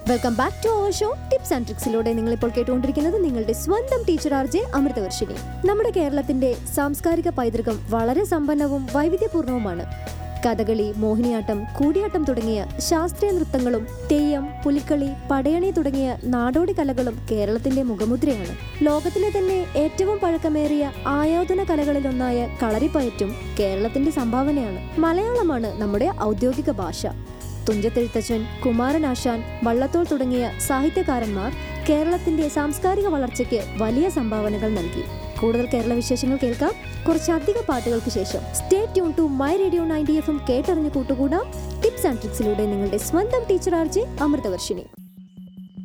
welcome back to our show tips and ട്രിക്സിലൂടെ നിങ്ങൾ ഇപ്പോൾ കേട്ടുകൊണ്ടിരിക്കുന്നത് നിങ്ങളുടെ സ്വന്തം ടീച്ചർ ആർ ജെ അമൃതവർഷിനി നമ്മുടെ കേരളത്തിന്റെ സാംസ്കാരിക പൈതൃകം വളരെ സമ്പന്നവും വൈവിധ്യപൂർണവുമാണ് കഥകളി മോഹിനിയാട്ടം കൂടിയാട്ടം തുടങ്ങിയ ശാസ്ത്രീയ നൃത്തങ്ങളും തെയ്യം പുലിക്കളി പടയണി തുടങ്ങിയ നാടോടി കലകളും കേരളത്തിന്റെ മുഖമുദ്രയാണ് ലോകത്തിലെ തന്നെ ഏറ്റവും പഴക്കമേറിയ ആയോധന കലകളിലൊന്നായ കളരിപ്പയറ്റും കേരളത്തിന്റെ സംഭാവനയാണ് മലയാളമാണ് നമ്മുടെ ഔദ്യോഗിക ഭാഷ തുഞ്ചത്തെഴുത്തച്ഛൻ കുമാരനാശാൻ വള്ളത്തോൾ തുടങ്ങിയ സാഹിത്യകാരന്മാർ കേരളത്തിന്റെ സാംസ്കാരിക വളർച്ചയ്ക്ക് വലിയ സംഭാവനകൾ നൽകി കൂടുതൽ കേരള വിശേഷങ്ങൾ കേൾക്കാം കുറച്ചധിക പാട്ടുകൾക്ക് ശേഷം stay tune to my radio ninety F M കേട്ടറിഞ്ഞു കൂട്ടുകൂടാം ടിപ്സ് ആൻഡ് ട്രിക്സിലൂടെ നിങ്ങളുടെ സ്വന്തം ടീച്ചർ ആർജെ അമൃതവർഷിനി